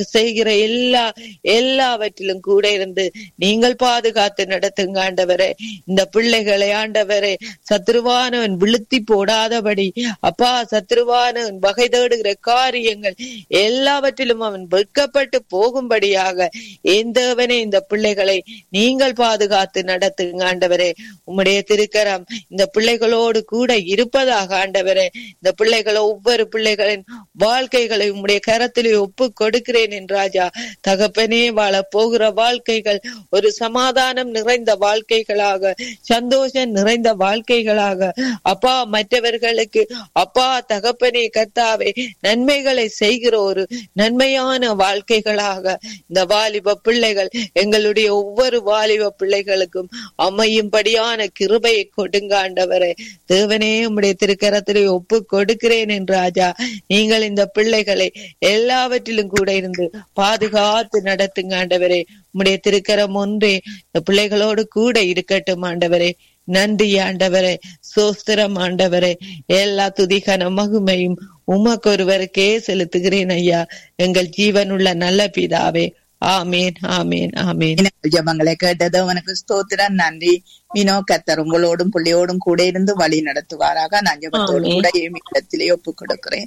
செய்கிற எல்லா எல்லாவற்றிலும் கூட இருந்து நீங்கள் பாதுகாத்து நடத்துங்க ஆண்டவரே இந்த பிள்ளைகளை ஆண்டவரே சத்ருவானவன் விழுத்தி போடாதபடி அப்பா சத்ருவானவன் வகை தேடுகிற காரியங்கள் எல்லாவற்றிலும் அவன் வெட்கப்பட்டு போகும்படியாக எந்தவனே இந்த பிள்ளைகளை நீங்கள் பாதுகாத்து நடத்துங்க ஆண்டவரே உம்முடைய திருக்கரம் இந்த பிள்ளைகளோடு கூட இருப்பதாக ஆண்டவரே இந்த பிள்ளைகளை ஒவ்வொரு பிள்ளைகளின் வாழ்க்கைகளை உம்முடைய கரத்திலே ஒப்பு கொடுக்கிறேன் என் ராஜா தகப்பனே வாழ போகிற வாழ்க்கைகள் ஒரு சமாதானம் நிறைந்த வாழ்க்கைகளாக சந்தோஷம் நிறைந்த வாழ்க்கைகளாக அப்பா மற்றவர்களுக்கு அப்பா தகப்பனே கர்த்தாவே நன்மைகளை செய்கிற ஒரு நன்மையான வாழ்க்கைகளாக இந்த வாலிப பிள்ளைகள் எங்களுடைய ஒவ்வொரு வாலிப பிள்ளைகளுக்கும் அமையும்படியான கிருபையை கொடுங்க ஆண்டவரே தேவனே உம்முடைய திருக்கரத்திலே ஒப்பு கொடுக்கிறேன் என்று ராஜா நீங்கள் இந்த பிள்ளைகளை எல்லாவற்றிலும் கூட இருந்து பாதுகாத்து நடத்துங்க ஆண்டவரே உம்முடைய திருக்கரம் ஒன்றே இந்த பிள்ளைகளோடு கூட இருக்கட்டும் ஆண்டவரே நன்றி ஆண்டவரே சோஸ்திரம் ஆண்டவரே எல்லா துதிகன மகுமையும் உமக்கொருவருக்கே செலுத்துகிறேன் ஐயா எங்கள் ஜீவனுள்ள நல்ல பிதாவே ஆமேன் ஆமேன் ஆமேன் ஜபங்களை கேட்டது உனக்கு ஸ்தோத்திரம் நன்றி மீனோ கத்தர் உங்களோடும் பிள்ளையோடும் கூட இருந்து வழி நடத்துவாராக நான் ஜபத்தோடு கூட இடத்திலே ஒப்புக் கொடுக்கிறேன்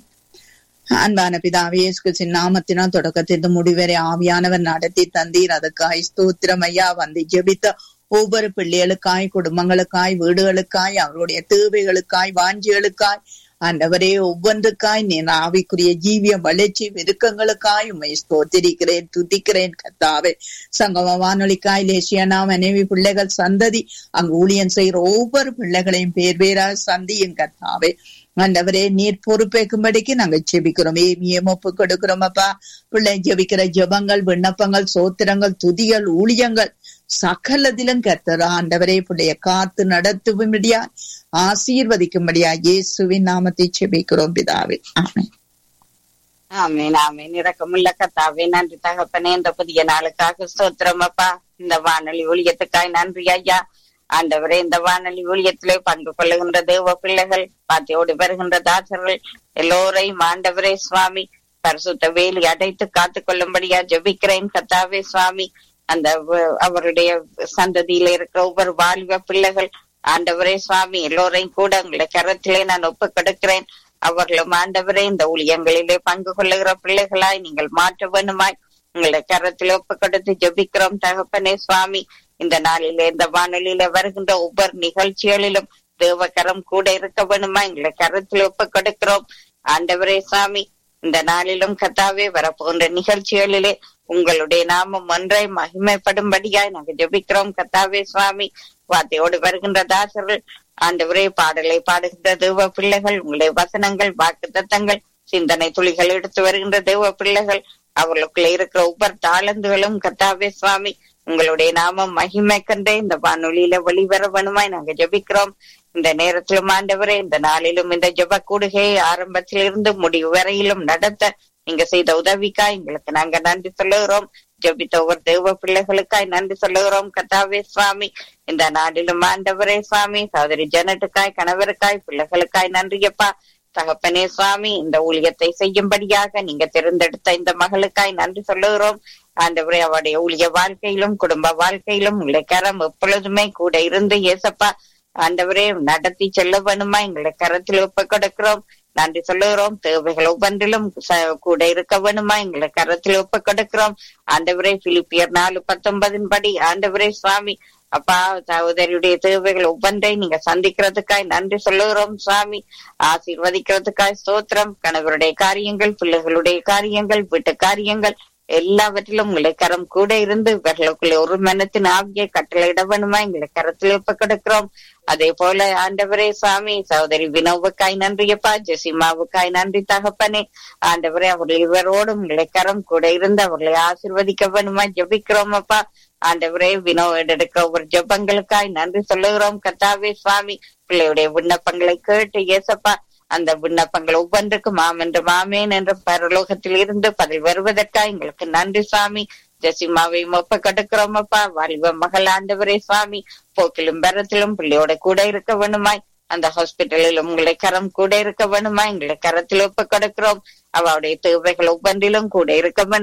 அன்பான பிதாவே இயேசு நாமத்தினா தொடக்கத்திலிருந்து முடிவரை ஆவியானவர் நடத்தி தந்தீர் அதுக்காய் ஸ்தோத்திரம் ஐயா வந்து ஜெபித்த ஒவ்வொரு பிள்ளைகளுக்காய் குடும்பங்களுக்காய் வீடுகளுக்காய் அவருடைய தேவைகளுக்காய் வாஞ்சிகளுக்காய் ஆண்டவரே ஒவ்வொன்றுக்காய் நீ ஆவிக்குரிய ஜீவிய வளர்ச்சி விருக்கங்களுக்காய் உண்மை ஸ்தோத்திரிக்கிறேன் துதிக்கிறேன் கத்தாவே சங்கம வானொலிக்காய் லேசியனா மனைவி பிள்ளைகள் சந்ததி அங்கு ஊழியன் செய்கிற ஒவ்வொரு பிள்ளைகளையும் பேர் பேரா சந்தியும் கத்தாவே ஆண்டவரே நீர் பொறுப்பேற்கும்படிக்கு நாங்க ஜெபிக்கிறோம் ஏமியம் ஒப்பு கொடுக்கிறோம் அப்பா பிள்ளை ஜெபிக்கிற ஜபங்கள் விண்ணப்பங்கள் சோத்திரங்கள் துதிகள் ஊழியங்கள் சகலதிலும் கர்த்தர் ஆண்டவரே பிள்ளைய காத்து நடத்தும்படியா ஆசீர்வதிக்கும்படியா இயேசுவின் நாமத்தை செபிக்கிறோம் பிதாவே ஆமென் ஆமீன் ஆமீன் இரக்கமுள்ள கத்தாவே நன்றி தகப்பனே இந்த புதிய நாளுக்காக ஸ்தோத்திரம் அப்பா இந்த வானொலி ஊழியத்துக்காய் நன்றி ஐயா ஆண்டவரே இந்த வானொலி ஊழியத்திலே பங்கு கொள்ளுகின்ற தேவ பிள்ளைகள் பாத்தியோடு வருகின்ற தாசர்கள் எல்லோரையும் ஆண்டவரே சுவாமி பரிசுத்த வேலி அடைத்து காத்து கொள்ளும்படியா ஜெபிக்கிறேன் கத்தாவே சுவாமி அந்த அவருடைய சந்ததியில இருக்கிற ஒவ்வொரு வாலிப பிள்ளைகள் ஆண்டவரே சுவாமி எல்லோரையும் கூட உங்களை கரத்திலே நான் ஒப்பு கொடுக்கிறேன் அவர்களும் ஆண்டவரே இந்த ஊழியங்களிலே பங்கு கொள்ளுகிற பிள்ளைகளாய் நீங்கள் மாற்ற வேணுமாய் உங்களை கரத்தில் ஒப்பு கொடுத்து ஜபிக்கிறோம் தகப்பனே சுவாமி இந்த நாளிலே இந்த வானொலியில வருகின்ற ஒவ்வொரு நிகழ்ச்சிகளிலும் தேவகரம் கூட இருக்க வேணுமா எங்களை கரத்தில் ஒப்பு கொடுக்கிறோம் ஆண்டவரே சுவாமி இந்த நாளிலும் கத்தாவே வரப்போகின்ற நிகழ்ச்சிகளிலே உங்களுடைய நாமம் ஒன்றை மகிமைப்படும்படியாய் நாங்கள் ஜபிக்கிறோம் கத்தாவே சுவாமி வார்த்தையோடு வருகின்ற தாசர்கள் ஆண்டவரே பாடலை பாடுகின்ற தேவ பிள்ளைகள் உங்களுடைய வசனங்கள் வாக்கு தத்தங்கள் சிந்தனை துளிகள் எடுத்து வருகின்ற தேவ பிள்ளைகள் அவர்களுக்குள்ள இருக்கிற ஒவ்வொரு தாளந்துகளும் கத்தாவே சுவாமி உங்களுடைய நாமம் மகிமைக்கண்டே இந்த வானொலியில வெளிவர வேணுமாய் நாங்க ஜபிக்கிறோம் இந்த நேரத்திலும் ஆண்டவரே இந்த நாளிலும் இந்த ஜப கூடுகை ஆரம்பத்திலிருந்து முடிவு வரையிலும் நடத்த நீங்க செய்த உதவிக்காய் எங்களுக்கு நாங்க நன்றி சொல்லுகிறோம் ஜபித்த ஒவ்வொரு தேவ பிள்ளைகளுக்காய் நன்றி சொல்லுகிறோம் கத்தாவே சுவாமி இந்த நாடிலும் ஆண்டவரே சுவாமி சகோதரி ஜனட்டுக்காய் கணவருக்காய் பிள்ளைகளுக்காய் நன்றியப்பா தகப்பனே சுவாமி இந்த ஊழியத்தை செய்யும்படியாக நீங்க தேர்ந்தெடுத்த இந்த மகளுக்காய் நன்றி சொல்லுகிறோம் ஆண்டவரே அவருடைய ஊழிய வாழ்க்கையிலும் குடும்ப வாழ்க்கையிலும் உங்களை கரம் எப்பொழுதுமே கூட இருந்து ஏசப்பா ஆண்டவரே நடத்தி செல்ல வேணுமா எங்களை கரத்தில் ஒப்பு கொடுக்கிறோம் நன்றி சொல்லுகிறோம் தேவைகள் ஒவ்வொன்றிலும் கூட இருக்க வேணுமா எங்களை கரத்தில் ஒப்பு கொடுக்கிறோம் ஆண்டவரே பிலிப்பியர் நாலு பத்தொன்பதின் படி ஆண்டவரே சுவாமி அப்பா சகோதரியுடைய தேவைகள் ஒவ்வொன்றை நீங்க சந்திக்கிறதுக்காய் நன்றி சொல்லுகிறோம் சுவாமி ஆசீர்வதிக்கிறதுக்காய் ஸ்தோத்திரம் கணவருடைய காரியங்கள் பிள்ளைகளுடைய காரியங்கள் வீட்டு காரியங்கள் எல்லாவற்றிலும் உங்களை கரம் கூட இருந்து இவர்களுக்குள்ள ஒரு மனத்தின் ஆவியை கட்டளையிட வேணுமா எங்களை கரத்தில் ஒப்பு கொடுக்கிறோம் அதே போல ஆண்டவரே சுவாமி சகோதரி வினோவுக்காய் நன்றியப்பா ஜெசிமாவுக்காய் நன்றி தகப்பனே ஆண்டவரே அவர்கள் இவரோடும் உங்களை கரம் கூட இருந்து அவர்களை ஆசிர்வதிக்க வேணுமா ஜபிக்கிறோம் அப்பா ஆண்டவரே வினோ எடுக்கிற ஒவ்வொரு ஜபங்களுக்காய் நன்றி சொல்லுகிறோம் கத்தாவே சுவாமி பிள்ளையுடைய விண்ணப்பங்களை கேட்டு ஏசப்பா அந்த விண்ணப்பங்கள் ஒவ்வொன்றுக்கும் ஆம் என்று மாமேன் என்ற பரலோகத்தில் இருந்து பதில் வருவதற்காக எங்களுக்கு நன்றி சுவாமி ஜெசிமாவை ஒப்ப கடுக்கிறோம் அப்பா வாலிப மகள் ஆண்டவரே சுவாமி போக்கிலும் பரத்திலும் பிள்ளையோட கூட இருக்க வேணுமாய் அந்த ஹாஸ்பிட்டலில் உங்களை கரம் கூட இருக்க வேணுமா எங்களை கரத்தில் ஒப்பு கொடுக்கிறோம் அவருடைய தேவைகள் ஒவ்வொன்றிலும் கூட இருக்க வேணும்